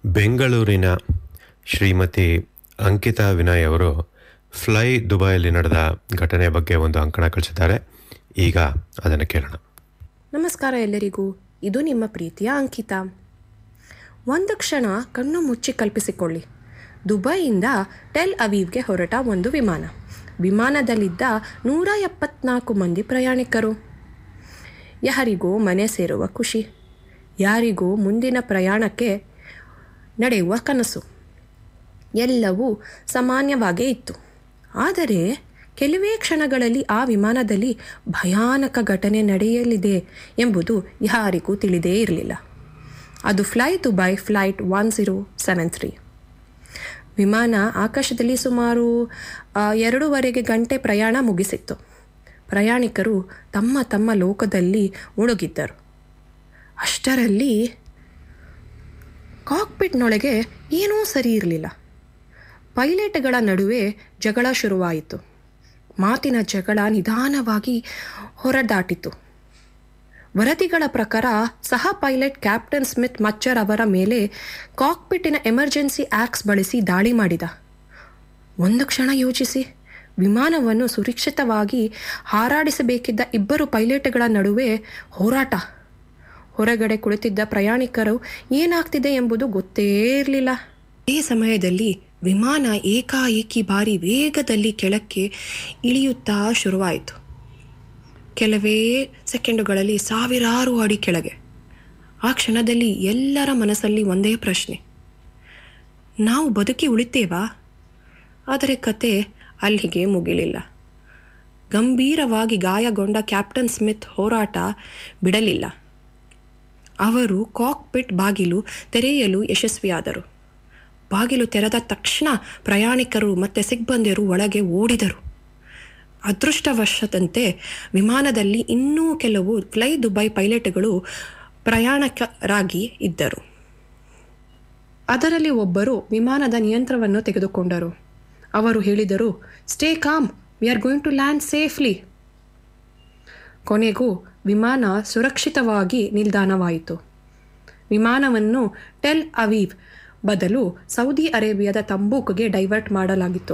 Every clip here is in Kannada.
ಬೆಂಗಳೂರಿನ ಶ್ರೀಮತಿ ಅಂಕಿತಾ ವಿನಯ್ ಅವರು ಫ್ಲೈ ದುಬೈಯಲ್ಲಿ ನಡೆದ ಘಟನೆ ಬಗ್ಗೆ ಒಂದು ಅಂಕಣ ಕಳಿಸಿದ್ದಾರೆ ಈಗ ಅದನ್ನು ಕೇಳೋಣ ನಮಸ್ಕಾರ ಎಲ್ಲರಿಗೂ ಇದು ನಿಮ್ಮ ಪ್ರೀತಿಯ ಅಂಕಿತಾ ಒಂದು ಕ್ಷಣ ಕಣ್ಣು ಮುಚ್ಚಿ ಕಲ್ಪಿಸಿಕೊಳ್ಳಿ ದುಬೈಯಿಂದ ಟೆಲ್ ಅವೀವ್ಗೆ ಹೊರಟ ಒಂದು ವಿಮಾನ ವಿಮಾನದಲ್ಲಿದ್ದ ನೂರ ಎಪ್ಪತ್ನಾಲ್ಕು ಮಂದಿ ಪ್ರಯಾಣಿಕರು ಯಾರಿಗೋ ಮನೆ ಸೇರುವ ಖುಷಿ ಯಾರಿಗೋ ಮುಂದಿನ ಪ್ರಯಾಣಕ್ಕೆ ನಡೆಯುವ ಕನಸು ಎಲ್ಲವೂ ಸಾಮಾನ್ಯವಾಗೇ ಇತ್ತು ಆದರೆ ಕೆಲವೇ ಕ್ಷಣಗಳಲ್ಲಿ ಆ ವಿಮಾನದಲ್ಲಿ ಭಯಾನಕ ಘಟನೆ ನಡೆಯಲಿದೆ ಎಂಬುದು ಯಾರಿಗೂ ತಿಳಿದೇ ಇರಲಿಲ್ಲ ಅದು fly Dubai flight one zero seven three ವಿಮಾನ ಆಕಾಶದಲ್ಲಿ ಸುಮಾರು ಆ, ಎರಡೂವರೆಗೆ ಗಂಟೆ ಪ್ರಯಾಣ ಮುಗಿಸಿತ್ತು ಪ್ರಯಾಣಿಕರು ತಮ್ಮ ತಮ್ಮ ಲೋಕದಲ್ಲಿ ಮುಳುಗಿದ್ದರು ಅಷ್ಟರಲ್ಲಿ ಕಾಕ್ಪಿಟ್ನೊಳಗೆ ಏನೂ ಸರಿ ಇರಲಿಲ್ಲ ಪೈಲಟ್ಗಳ ನಡುವೆ ಜಗಳ ಶುರುವಾಯಿತು ಮಾತಿನ ಜಗಳ ನಿಧಾನವಾಗಿ ಹೊರದಾಟಿತು ವರದಿಗಳ ಪ್ರಕಾರ ಸಹ ಪೈಲಟ್ ಕ್ಯಾಪ್ಟನ್ ಸ್ಮಿತ್ ಮಚ್ಚರ್ ಅವರ ಮೇಲೆ ಕಾಕ್ಪಿಟ್ಟಿನ ಎಮರ್ಜೆನ್ಸಿ ಆಕ್ಸ್ ಬಳಸಿ ದಾಳಿ ಮಾಡಿದ ಒಂದು ಕ್ಷಣ ಯೋಚಿಸಿ ವಿಮಾನವನ್ನು ಸುರಕ್ಷಿತವಾಗಿ ಹಾರಾಡಿಸಬೇಕಿದ್ದ ಇಬ್ಬರು ಪೈಲಟ್ಗಳ ನಡುವೆ ಹೋರಾಟ ಹೊರಗಡೆ ಕುಳಿತಿದ್ದ ಪ್ರಯಾಣಿಕರು ಏನಾಗ್ತಿದೆ ಎಂಬುದು ಗೊತ್ತೇ ಇರಲಿಲ್ಲ ಈ ಸಮಯದಲ್ಲಿ ವಿಮಾನ ಏಕಾಏಕಿ ಬಾರಿ ವೇಗದಲ್ಲಿ ಕೆಳಕ್ಕೆ ಇಳಿಯುತ್ತಾ ಶುರುವಾಯಿತು ಕೆಲವೇ ಸೆಕೆಂಡುಗಳಲ್ಲಿ ಸಾವಿರಾರು ಅಡಿ ಕೆಳಗೆ ಆ ಕ್ಷಣದಲ್ಲಿ ಎಲ್ಲರ ಮನಸ್ಸಲ್ಲಿ ಒಂದೇ ಪ್ರಶ್ನೆ ನಾವು ಬದುಕಿ ಉಳಿತೇವಾ ಆದರೆ ಕತೆ ಅಲ್ಲಿಗೆ ಮುಗಿಲಿಲ್ಲ ಗಂಭೀರವಾಗಿ ಗಾಯಗೊಂಡ ಕ್ಯಾಪ್ಟನ್ ಸ್ಮಿತ್ ಹೋರಾಟ ಬಿಡಲಿಲ್ಲ ಅವರು ಕಾಕ್ಪಿಟ್ ಬಾಗಿಲು ತೆರೆಯಲು ಯಶಸ್ವಿಯಾದರು ಬಾಗಿಲು ತೆರೆದ ತಕ್ಷಣ ಪ್ರಯಾಣಿಕರು ಮತ್ತು ಸಿಬ್ಬಂದಿರು ಒಳಗೆ ಓಡಿದರು ಅದೃಷ್ಟವಶದಂತೆ ವಿಮಾನದಲ್ಲಿ ಇನ್ನೂ ಕೆಲವು ಫ್ಲೈ ದುಬೈ ಪೈಲಟ್ಗಳು ಪ್ರಯಾಣಿಕರಾಗಿ ಇದ್ದರು ಅದರಲ್ಲಿ ಒಬ್ಬರು ವಿಮಾನದ ನಿಯಂತ್ರಣವನ್ನು ತೆಗೆದುಕೊಂಡರು ಅವರು ಹೇಳಿದರು stay calm we are going to land safely ಕೊನೆಗೂ ವಿಮಾನ ಸುರಕ್ಷಿತವಾಗಿ ನಿಲ್ದಾಣವಾಯಿತು ವಿಮಾನವನ್ನು ಟೆಲ್ ಅವೀವ್ ಬದಲು ಸೌದಿ ಅರೇಬಿಯಾದ ತಂಬೂಕ್ಗೆ ಡೈವರ್ಟ್ ಮಾಡಲಾಗಿತ್ತು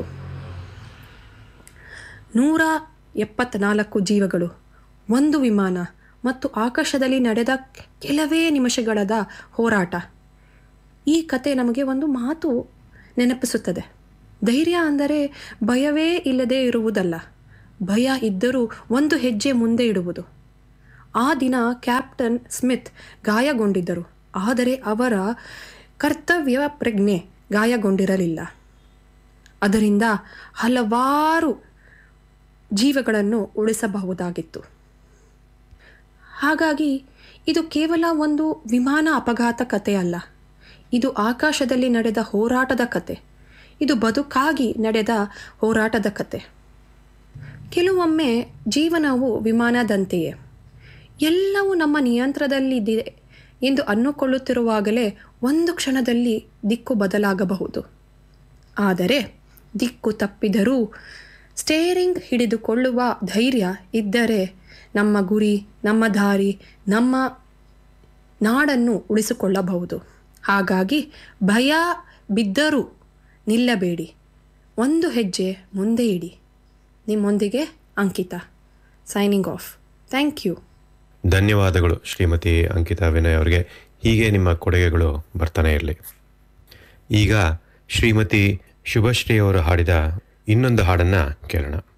ನೂರ ಎಪ್ಪತ್ನಾಲ್ಕು ಜೀವಗಳು ಒಂದು ವಿಮಾನ ಮತ್ತು ಆಕಾಶದಲ್ಲಿ ನಡೆದ ಕೆಲವೇ ನಿಮಿಷಗಳದ ಹೋರಾಟ ಈ ಕತೆ ನಮಗೆ ಒಂದು ಮಾತು ನೆನಪಿಸುತ್ತದೆ ಧೈರ್ಯ ಅಂದರೆ ಭಯವೇ ಇಲ್ಲದೆ ಇರುವುದಲ್ಲ ಭಯ ಇದ್ದರೂ ಒಂದು ಹೆಜ್ಜೆ ಮುಂದೆ ಇಡುವುದು ಆ ದಿನ ಕ್ಯಾಪ್ಟನ್ ಸ್ಮಿತ್ ಗಾಯಗೊಂಡಿದ್ದರು ಆದರೆ ಅವರ ಕರ್ತವ್ಯ ಪ್ರಜ್ಞೆ ಗಾಯಗೊಂಡಿರಲಿಲ್ಲ ಅದರಿಂದ ಹಲವಾರು ಜೀವಗಳನ್ನು ಉಳಿಸಬಹುದಾಗಿತ್ತು ಹಾಗಾಗಿ ಇದು ಕೇವಲ ಒಂದು ವಿಮಾನ ಅಪಘಾತ ಕತೆ ಅಲ್ಲ ಇದು ಆಕಾಶದಲ್ಲಿ ನಡೆದ ಹೋರಾಟದ ಕತೆ ಇದು ಬದುಕಾಗಿ ನಡೆದ ಹೋರಾಟದ ಕತೆ ಕೆಲವೊಮ್ಮೆ ಜೀವನವು ವಿಮಾನದಂತೆಯೇ ಎಲ್ಲವೂ ನಮ್ಮ ನಿಯಂತ್ರಣದಲ್ಲಿದೆ ಎಂದು ಅನ್ನುಕೊಳ್ಳುತ್ತಿರುವಾಗಲೇ ಒಂದು ಕ್ಷಣದಲ್ಲಿ ದಿಕ್ಕು ಬದಲಾಗಬಹುದು ಆದರೆ ದಿಕ್ಕು ತಪ್ಪಿದರೂ ಸ್ಟೇರಿಂಗ್ ಹಿಡಿದುಕೊಳ್ಳುವ ಧೈರ್ಯ ಇದ್ದರೆ ನಮ್ಮ ಗುರಿ ನಮ್ಮ ದಾರಿ ನಮ್ಮ ನಾಡನ್ನು ಉಳಿಸಿಕೊಳ್ಳಬಹುದು ಹಾಗಾಗಿ ಭಯ ಬಿದ್ದರೂ ನಿಲ್ಲಬೇಡಿ ಒಂದು ಹೆಜ್ಜೆ ಮುಂದೆ ಇಡಿ ನಿಮ್ಮೊಂದಿಗೆ Ankita signing off thank you ಧನ್ಯವಾದಗಳು ಶ್ರೀಮತಿ ಅಂಕಿತಾ ವಿನಯ್ ಅವರಿಗೆ ಹೀಗೆ ನಿಮ್ಮ ಕೊಡುಗೆಗಳು ಬರ್ತಾನೆ ಇರಲಿ ಈಗ ಶ್ರೀಮತಿ ಶುಭಶ್ರೀ ಅವರು ಹಾಡಿದ ಇನ್ನೊಂದು ಹಾಡನ್ನು ಕೇಳೋಣ